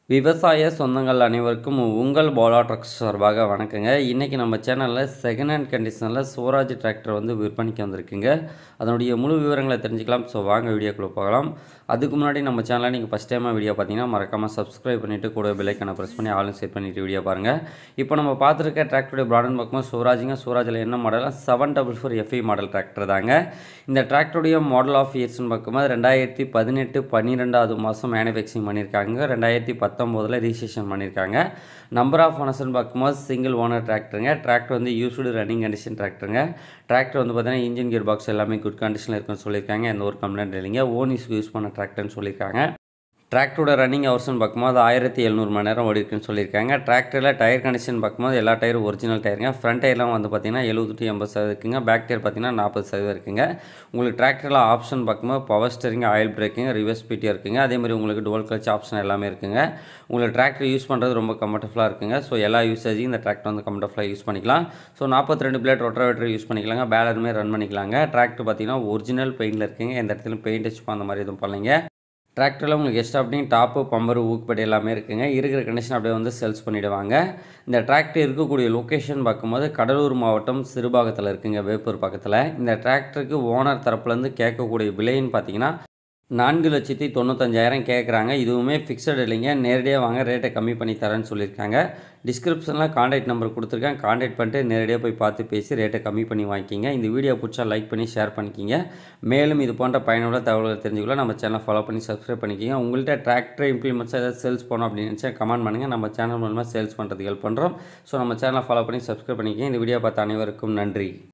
விவசாய சொந்தங்கள் அனைவருக்கும் உங்கள் போலா ட்ரக்ஸ் சார்பாக வணக்கங்க இன்றைக்கி நம்ம சேனலில் செகண்ட் ஹேண்ட் கண்டிஷனில் ஸ்வராஜ் டிராக்டர் வந்து விற்பனைக்கு வந்திருக்குங்க அதனுடைய முழு விவரங்களை தெரிஞ்சுக்கலாம் ஸோ வாங்க வீடியோக்குள்ளே போகலாம் அதுக்கு முன்னாடி நம்ம சேனலில் நீங்கள் ஃபஸ்ட் டைமாக வீடியோ பார்த்தீங்கன்னா மறக்காமல் சப்ஸ்கிரைப் பண்ணிவிட்டு கூட பெல்லைக்கான ப்ரெஸ் பண்ணி ஆளும் செட் பண்ணிவிட்டு வீடியோ பாருங்கள் இப்போ நம்ம பார்த்துருக்க டிராக்டருடைய ப்ராடன் பார்க்கும்போது ஸ்வராஜுங்க ஸ்வராஜில் என்ன model seven double four F I model tractor தாங்க இந்த டிராக்டருடைய மாடல் ஆஃப் இயர்ஸ்னு பார்க்கும்போது ரெண்டாயிரத்தி பதினெட்டு பன்னிரெண்டாவது மாதம் மேனுஃபேக்சரிங் பண்ணியிருக்காங்க ரெண்டாயிரத்தி பத்தொம்போதில் ரிஜிஸ்ட்ரேஷன் பண்ணியிருக்காங்க நம்பர் ஆஃப் ஓனர்ஸ்னு பார்க்கும்போது சிங்கிள் ஓனர் டிராக்டருங்க டிராக்டர் வந்து யூஸ்டு ரன்னிங் கண்டிஷன் டிராக்டருங்க டிராக்டர் வந்து பார்த்தீங்கன்னா இன்ஜின் கியர் பாக்ஸ் எல்லாமே குட் கண்டிஷனில் இருக்குன்னு சொல்லியிருக்காங்க எந்த ஒரு கம்ப்ளைண்ட் இல்லைங்க ஓன் யூஸ்க்கு யூஸ் பண்ண டிராக்டர்னு சொல்லியிருக்காங்க டிராக்டரோட ரன்னிங் ஹவர்ஸ்னு பார்க்கும்போது ஆயிரத்தி எழுநூறு மணி நேரம் ஓடி இருக்குன்னு சொல்லியிருக்காங்க டிராக்டரில் டயர் கண்டிஷன் பார்க்கும்போது எல்லா டயரும் ஒரிஜினல் டயருங்க ஃப்ரண்ட் டயர்லாம் வந்து பார்த்தீங்கன்னா எழுபது டு எண்பது சதவீதம் இருக்குங்க பேக் டயர் பார்த்தீங்கன்னா நாற்பது சதவீதம் இருக்குங்க உங்களுக்கு டிராக்டரில் ஆப்ஷன் பார்க்கும்போது power steering oil braking reverse பிடியாக இருக்குங்க அதே மாதிரி உங்களுக்கு டுவல் கிளச் ஆப்ஷன் எல்லாமே இருக்குங்க உங்களுக்கு டிராக்டர் யூஸ் பண்ணுறது ரொம்ப கம்ஃபர்டபுளாக இருக்குங்க ஸோ எல்லா யூசேஜையும் இந்த டிராக்டர் வந்து கம்ஃபர்டபுளாக யூஸ் பண்ணிக்கலாம் ஸோ நாற்பத்தி ரெண்டு பிளேட் ரொட்டவேட்டர் யூஸ் பண்ணிக்கலாங்க பேலருமே ரன் பண்ணிக்கலாங்க டிராக்டர் பார்த்தீங்கன்னா ஒரிஜினல் பெயிண்டில் இருக்குங்க எந்த இடத்துலையும் பெயிண்ட் வச்சுப்போம் அந்த மாதிரி எதுவும் பண்ணலைங்க டிராக்டரில் உங்களுக்கு எக்ஸ்ட்ரா அப்படியும் டாப்பு பம்பர் ஊக்குப்படி எல்லாமே இருக்குங்க இருக்கிற கண்டிஷன் அப்படியே வந்து சேல்ஸ் பண்ணிவிடுவாங்க இந்த டிராக்டர் இருக்கக்கூடிய லொக்கேஷன் பார்க்கும்போது கடலூர் மாவட்டம் சிறுபாகத்தில் இருக்குங்க வேப்பூர் பக்கத்தில் இந்த டிராக்டருக்கு ஓனர் தரப்புலேருந்து கேட்கக்கூடிய விலைன்னு பார்த்தீங்கன்னா நான்கு லட்சத்தி தொண்ணூத்தஞ்சாயிரம் கேட்குறாங்க இதுவுமே ஃபிக்ஸட் இல்லைங்க நேரடியாக வாங்க ரேட்டை கம்மி பண்ணி தரேன்னு சொல்லியிருக்காங்க டிஸ்கிரிப்ஷனில் காண்டாக்ட் நம்பர் கொடுத்துருக்கேன் காண்டாக்ட் பண்ணிட்டு நேரடியாக போய் பார்த்து பேசி ரேட்டை கம்மி பண்ணி வாங்கிக்கிங்க இந்த வீடியோ பிடிச்சா லைக் பண்ணி ஷேர் பண்ணிக்கிங்க மேலும் இது போன்ற பயனுள்ள தகவல்களை தெரிஞ்சுக்கலாம் நம்ம சேனலை ஃபாலோ பண்ணி சப்ஸ்கிரைப் பண்ணிக்கிங்க உங்கள்கிட்ட டிராக்டர் இம்ப்ளிமெண்ட்ஸ் ஏதாவது சேல்ஸ் பண்ணோம் அப்படின்னு நினச்சா கமெண்ட் பண்ணுங்கள் நம்ம சேனல் மூலமாக சேல்ஸ் பண்ணுறதுக்கு ஹெல்ப் பண்ணுறோம் ஸோ நம்ம சேனலை ஃபாலோ பண்ணி சப்ஸ்கிரைப் பண்ணிக்கிங்க இந்த வீடியோ பார்த்த அனைவருக்கும் நன்றி